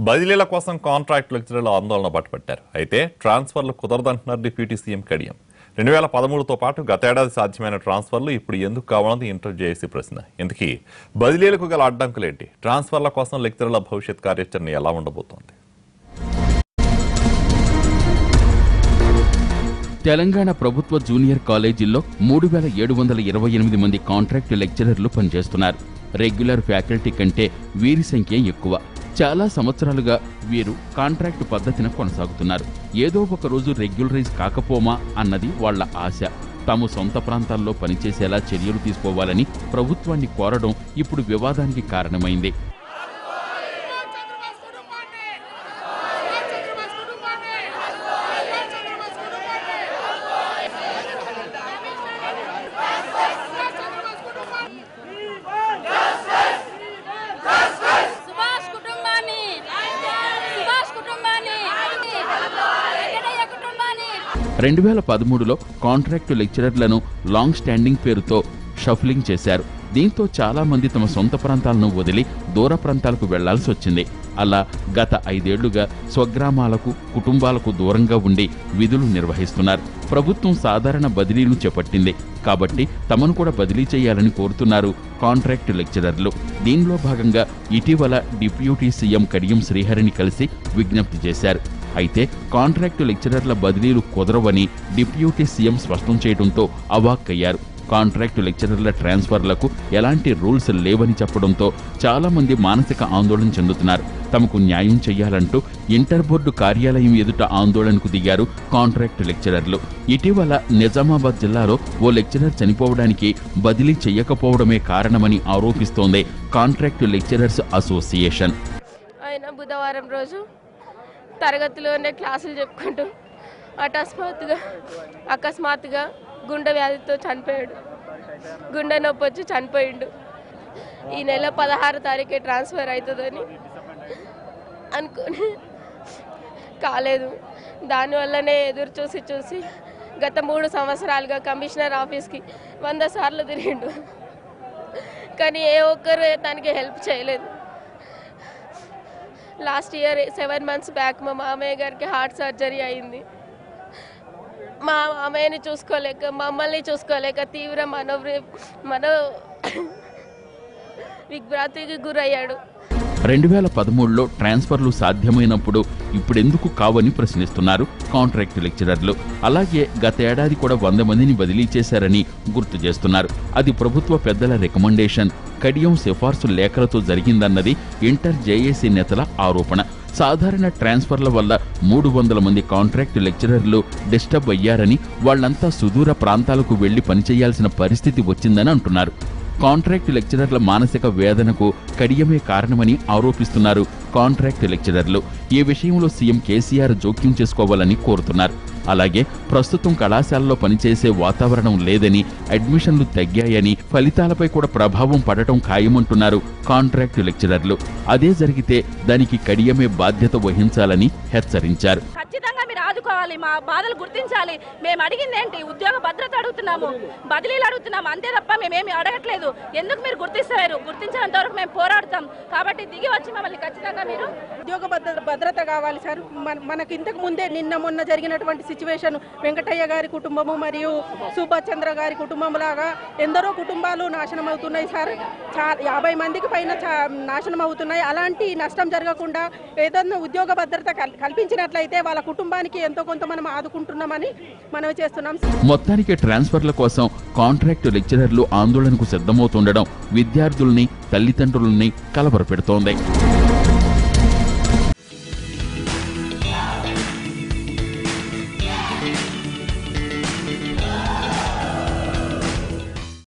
బదిలీల కోసం కాంట్రాక్ట్ లెక్చరర్లు ఆందోళన పట్టుపట్టారు అయితే ట్రాన్స్ఫర్లు కుదరదంటున్నారు డిప్యూటీ సీఎం కడియం రెండు వేల పదమూడుతో పాటు గతేడాది సాధ్యమైన ట్రాన్స్ఫర్లు ఇప్పుడు ఎందుకు కావాలని ఇంటర్ జేఏసీ ప్రశ్న ఇంతకీ బదిలీలకు గల అడ్డంకులేంటి ట్రాన్స్ఫర్ల కోసం లెక్చరర్ల భవిష్యత్ కార్యాచరణ ఎలా ఉండబోతోంది తెలంగాణ ప్రభుత్వ జూనియర్ కాలేజీల్లో మూడు వేల ఏడు వందల ఇరవై ఎనిమిది మంది కాంట్రాక్టు లెక్చరర్లు పనిచేస్తున్నారు రెగ్యులర్ ఫ్యాకల్టీ కంటే వీరి సంఖ్య ఎక్కువ చాలా సంవత్సరాలుగా వీరు కాంట్రాక్టు పద్ధతిన కొనసాగుతున్నారు ఏదో ఒక రోజు రెగ్యులరైజ్ కాకపోమా అన్నది వాళ్ళ ఆశ తాము సొంత ప్రాంతాల్లో పనిచేసేలా చర్యలు తీసుకోవాలని ప్రభుత్వాన్ని కోరడం ఇప్పుడు వివాదానికి కారణమైంది సుభాష్ కుటుంబాన్ని సుభాష్ కుటుంబాన్ని వెంకటయ్య కుటుంబాన్ని రెండు వేల పదమూడులో కాంట్రాక్టు లెక్చరర్లను లాంగ్ స్టాండింగ్ పేరుతో షఫ్లింగ్ చేశారు దీంతో చాలా మంది తమ సొంత ప్రాంతాలను వదిలి దూర ప్రాంతాలకు వెళ్లాల్సి వచ్చింది అలా గత ఐదేళ్లుగా స్వగ్రామాలకు కుటుంబాలకు దూరంగా ఉండి విధులు నిర్వహిస్తున్నారు ప్రభుత్వం సాధారణ బదిలీలు చేపట్టింది కాబట్టి తమను కూడా బదిలీ చేయాలని కోరుతున్నారు కాంట్రాక్టు లెక్చరర్లు దీనిలో భాగంగా ఇటీవల డిప్యూటీ సీఎం కడియం శ్రీహరిని కలిసి విజ్ఞప్తి చేశారు అయితే కాంట్రాక్టు లెక్చరర్ల బదిలీలు కుదరవని డిప్యూటీ సీఎం స్పష్టం చేయడంతో అవాక్కయ్యారు కాంట్రాక్టు లెక్చరర్ల ట్రాన్స్ఫర్లకు ఎలాంటి రూల్స్ లేవని చెప్పడంతో చాలా మంది మానసిక ఆందోళన చెందుతున్నారు తమకు న్యాయం చేయాలంటూ ఇంటర్ బోర్డు కార్యాలయం ఎదుట ఆందోళనకు దిగారు కాంట్రాక్టు లెక్చరర్లు ఇటీవల నిజామాబాద్ జిల్లాలో ఓ లెక్చరర్ చనిపోవడానికి బదిలీ చేయకపోవడమే కారణమని ఆరోపిస్తోంది కాంట్రాక్టు లెక్చరర్స్ అసోసియేషన్ ఆయన బుధవారం రోజు తరగతిలోనే క్లాసులు చెప్పుకుంటూ అకస్మాత్తుగా అకస్మాత్తుగా గుండె వ్యాధితో చనిపోయాడు గుండె నొప్పి వచ్చి చనిపోయిండు ఈ నెల పదహారు తారీఖే ట్రాన్స్ఫర్ అవుతుందని అనుకొని కాలేదు దానివల్లనే ఎదురు చూసి చూసి గత మూడు సంవత్సరాలుగా కమిషనర్ ఆఫీస్కి వంద సార్లు తిరిగిండు కానీ ఏ ఒక్కరు తనకి హెల్ప్ చేయలేదు last year seven months back మా మామయ్య గారికి హార్ట్ సర్జరీ అయింది మా మామయ్యని చూసుకోలేక మమ్మల్ని చూసుకోలేక తీవ్ర మనోవ్రి మనో విభ్రాంతికి గురయ్యాడు రెండు వేల పదమూడులో ట్రాన్స్ఫర్లు సాధ్యమైనప్పుడు ఇప్పుడెందుకు కావని ప్రశ్నిస్తున్నారు కాంట్రాక్ట్ లెక్చరర్లు అలాగే గత ఏడాది కూడా వంద మందిని బదిలీ చేశారని గుర్తు చేస్తున్నారు అది ప్రభుత్వ పెద్దల రికమెండేషన్ కడియం సిఫార్సు లేఖలతో జరిగిందన్నది ఇంటర్ జేఏసీ నేతల ఆరోపణ సాధారణ ట్రాన్స్ఫర్ల వల్ల మూడు వందల మంది కాంట్రాక్ట్ లెక్చరర్లు డిస్టర్బ్ అయ్యారని వాళ్లంతా సుదూర ప్రాంతాలకు వెళ్లి పనిచేయాల్సిన పరిస్థితి వచ్చిందని అంటున్నారు కాంట్రాక్ట్ లెక్చరర్ల మానసిక వేదనకు కడియమే కారణమని ఆరోపిస్తున్నారు కాంట్రాక్ట్ లెక్చరర్లు ఈ విషయంలో సీఎం కేసీఆర్ జోక్యం చేసుకోవాలని కోరుతున్నారు అలాగే ప్రస్తుతం కళాశాలలో పనిచేసే వాతావరణం లేదని అడ్మిషన్లు తగ్గాయని ఫలితాలపై కూడా ప్రభావం పడటం ఖాయమంటున్నారు కాంట్రాక్ట్ లెక్చరర్లు అదే జరిగితే దానికి కడియమే బాధ్యత వహించాలని హెచ్చరించారు ఖచ్చితంగా మీరు ఆదుకోవాలి మా బాధలు గుర్తించాలి మేము అడిగింది ఏంటి ఉద్యోగ భద్రత అడుగుతున్నాము బదిలీలు అడుగుతున్నాము అంతే తప్ప మేమేమి అడగట్లేదు ఎందుకు మీరు గుర్తిస్తారు గుర్తించినంత వరకు మేము పోరాడతాం కాబట్టి దిగి వచ్చి మమ్మల్ని ఖచ్చితంగా మీరు ఉద్యోగ భద్రత భద్రత కావాలి సార్ మన- మనకి ఇంతకు ముందే నిన్న మొన్న జరిగినటువంటి సిచ్యువేషన్ వెంకటయ్య గారి కుటుంబము మరియు సుభాష్ చంద్ర గారి కుటుంబం లాగా ఎందరో కుటుంబాలు నాశనం అవుతున్నాయి సార్ చా యాభై మందికి పైన చా- నాశనం అవుతున్నాయి అలాంటి నష్టం జరగకుండా ఏదైనా ఉద్యోగ భద్రత కల్- కల్పించినట్లయితే వాళ్ళ కుటుంబానికి ఎంతో కొంత మనం ఆదుకుంటున్నామని మనం చేస్తున్నాం మొత్తానికి ట్రాన్స్ఫర్ల కోసం కాంట్రాక్ట్ లెక్చరర్లు ఆందోళనకు సిద్ధమవుతుండడం విద్యార్థుల్ని తల్లిదండ్రుల్ని కలవరపెడుతోంది